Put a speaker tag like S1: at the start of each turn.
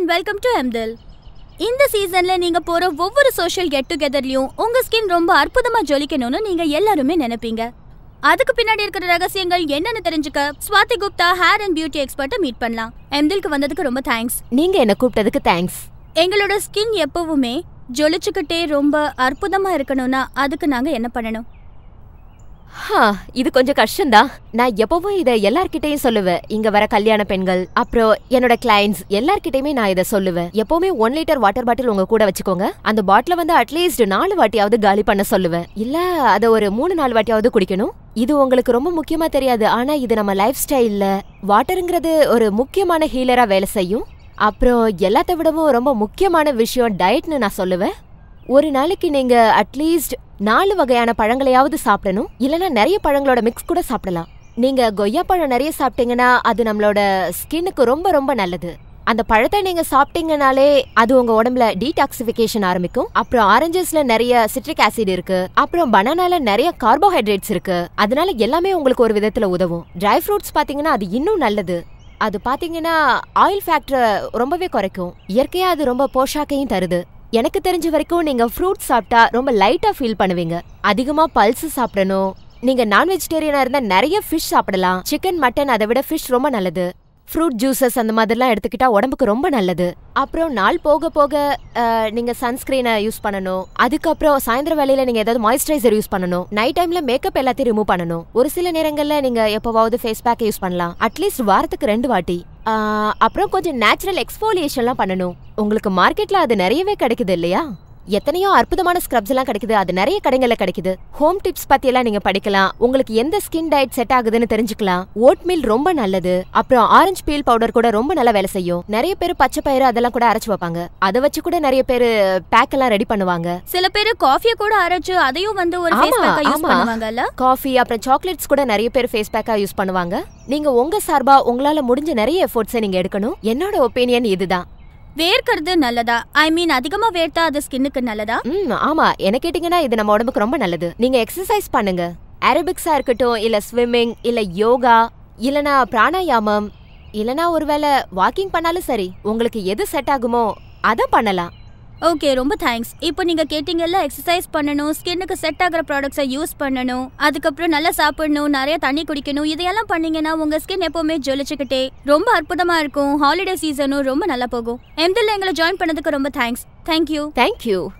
S1: And welcome to எம்தில் இந்த சீசன்ல நீங்க போற ஒவ்வொரு சோஷியல் கெட் டுகெதர்லயும் உங்க ஸ்கின் ரொம்ப அற்புதமா ஜொலிக்கணும்னு நீங்க எல்லாருமே நினைப்பீங்க அதுக்கு பின்னாடி இருக்கிற ரகசியங்கள் என்னன்னு தெரிஞ்சுக்க Swathi Gupta hair and beauty எக்ஸ்பர்ட்டை மீட் பண்ணலாம் எம்தில்க்கு வந்ததுக்கு ரொம்ப தேங்க்ஸ்
S2: நீங்க என்ன கூப்பிட்டதுக்கு தேங்க்ஸ்
S1: எங்களோட ஸ்கின் எப்பவுமே ஜொலிச்சுக்கிட்டே ரொம்ப அற்புதமா இருக்கணும்னா அதுக்கு நாங்க என்ன பண்ணணும்
S2: ஹா இது கொஞ்சம் கஷ்டம்தான் நான் எப்பவும் இதை எல்லார்கிட்டயும் சொல்லுவேன் இங்க வர கல்யாண பெண்கள் அப்புறம் என்னோட கிளைண்ட்ஸ் எல்லார்கிட்டயுமே நான் இதை சொல்லுவேன் எப்பவுமே ஒன் லிட்டர் வாட்டர் பாட்டில் உங்க கூட வச்சுக்கோங்க அந்த பாட்டில வந்து அட்லீஸ்ட் நாலு வாட்டியாவது காலி பண்ண சொல்லுவேன் இல்ல அதை ஒரு மூணு நாலு வாட்டியாவது குடிக்கணும் இது உங்களுக்கு ரொம்ப முக்கியமா தெரியாது ஆனா இது நம்ம லைஃப் ஸ்டைல்ல வாட்டருங்கிறது ஒரு முக்கியமான ஹீலரா வேலை செய்யும் அப்புறம் எல்லாத்த விடவும் ரொம்ப முக்கியமான விஷயம் டயட்னு நான் சொல்லுவேன் ஒரு நாளைக்கு நீங்க அட்லீஸ்ட் நாலு வகையான பழங்களையாவது சாப்பிடணும் இல்லனா நிறைய பழங்களோட மிக்ஸ் கூட சாப்பிடலாம் நீங்க கொய்யா பழம் நிறைய சாப்பிட்டீங்கன்னா அது நம்மளோட ஸ்கின்னுக்கு ரொம்ப ரொம்ப நல்லது அந்த பழத்தை நீங்க சாப்பிட்டீங்கனாலே அது உங்க உடம்புல டீடாக்சிஃபிகேஷன் ஆரம்பிக்கும் அப்புறம் ஆரஞ்சஸ்ல நிறைய சிட்ரிக் ஆசிட் இருக்கு அப்புறம் பனானால நிறைய கார்போஹைட்ரேட்ஸ் இருக்கு அதனால எல்லாமே உங்களுக்கு ஒரு விதத்துல உதவும் ட்ரை ஃப்ரூட்ஸ் பாத்தீங்கன்னா அது இன்னும் நல்லது அது பாத்தீங்கன்னா ஆயில் ஃபேக்டரை ரொம்பவே குறைக்கும் இயற்கையா அது ரொம்ப போஷாக்கையும் தருது எனக்கு தெரிஞ்ச வரைக்கும் நீங்க ஃப்ரூட் சாப்பிட்டா ரொம்ப லைட்டா ஃபீல் பண்ணுவீங்க அதிகமா பல்ஸ் சாப்பிடணும் நீங்க நான் வெஜிடேரியனா இருந்தா நிறைய ஃபிஷ் சாப்பிடலாம் சிக்கன் மட்டன் அதை விட ஃபிஷ் ரொம்ப நல்லது ஃப்ரூட் ஜூசஸ் அந்த மாதிரிலாம் எடுத்துக்கிட்டா உடம்புக்கு ரொம்ப நல்லது அப்புறம் நாள் போக போக அஹ், நீங்க சன்ஸ்கிரீனை யூஸ் பண்ணணும் அதுக்கப்புறம் சாயந்தரம் வேலையில நீங்க ஏதாவது மாய்ஸ்சரைசர் யூஸ் பண்ணணும் நைட் டைம்ல மேக்கப் எல்லாத்தையும் ரிமூவ் பண்ணணும் ஒரு சில நேரங்கள்ல நீங்க எப்பவாவது ஃபேஸ் பேக் யூஸ் பண்ணலாம் அட்லீஸ்ட் வாரத்துக்கு ரெண்டு வாட்டி ஆஹ், அப்புறம் கொஞ்சம் நேச்சுரல் எக்ஸ்போலியேஷன்லாம் பண்ணணும் உங்களுக்கு மார்க்கெட்ல அது நிறையவே கிடைக்குது இல்லையா எத்தனையோ அற்புதமான ஸ்க்ரப்ஸ் எல்லாம் கிடைக்குது அது நிறைய கடைகள்ல கிடைக்குது ஹோம் டிப்ஸ் பத்தி எல்லாம் நீங்க படிக்கலாம் உங்களுக்கு எந்த ஸ்கின் டயட் செட் ஆகுதுன்னு தெரிஞ்சுக்கலாம் ஓட் மீல் ரொம்ப நல்லது அப்புறம் ஆரஞ்சு பீல் பவுடர் கூட ரொம்ப நல்லா வேலை செய்யும் நிறைய பேர் பச்சை பயிறு அதெல்லாம் கூட அரைச்சு வைப்பாங்க அதை வச்சு கூட நிறைய பேர் பேக் எல்லாம் ரெடி பண்ணுவாங்க
S1: சில பேர் காஃபியை கூட அரைச்சு அதையும் வந்து ஒரு ஃபேஸ்
S2: ஆமா,
S1: பேக்கா யூஸ்
S2: ஆமா.
S1: பண்ணுவாங்கல்ல
S2: காஃபி அப்புறம் சாக்லேட்ஸ் கூட நிறைய பேர் ஃபேஸ் பேக்கா யூஸ் பண்ணுவாங்க நீங்க உங்க சார்பா உங்களால முடிஞ்ச நிறைய எஃபோர்ட்ஸை நீங்க எடுக்கணும் என்னோட ஒப்பீனியன் இதுதான்
S1: வேர்க்கிறது நல்லதா ஐ மீன் அதிகமா வேர்த்தா அது ஸ்கின்னுக்கு நல்லதா
S2: ம் ஆமா என்ன கேட்டிங்கன்னா இது நம்ம உடம்புக்கு ரொம்ப நல்லது நீங்க எக்ஸசைஸ் பண்ணுங்க அரபிக்ஸா இருக்கட்டும் இல்ல ஸ்விம்மிங் இல்ல யோகா இல்லனா பிராணாயாமம் இல்லனா ஒருவேளை வாக்கிங் பண்ணாலும் சரி உங்களுக்கு எது செட் ஆகுமோ அத பண்ணலாம்
S1: ஓகே ரொம்ப தேங்க்ஸ் இப்போ நீங்க கேட்டீங்கல்ல எக்ஸசைஸ் பண்ணணும் ஸ்கின்னுக்கு செட் ஆகிற ப்ராடக்ட்ஸை யூஸ் பண்ணணும் அதுக்கப்புறம் நல்லா சாப்பிடணும் நிறைய தண்ணி குடிக்கணும் இதையெல்லாம் பண்ணீங்கன்னா உங்க ஸ்கின் எப்பவுமே ஜொலிச்சுக்கிட்டே ரொம்ப அற்புதமா இருக்கும் ஹாலிடே சீசனும் ரொம்ப நல்லா போகும் எம்தில் எங்களை ஜாயின் பண்ணதுக்கு ரொம்ப தேங்க்ஸ் தேங்க்யூ
S2: தேங்க்யூ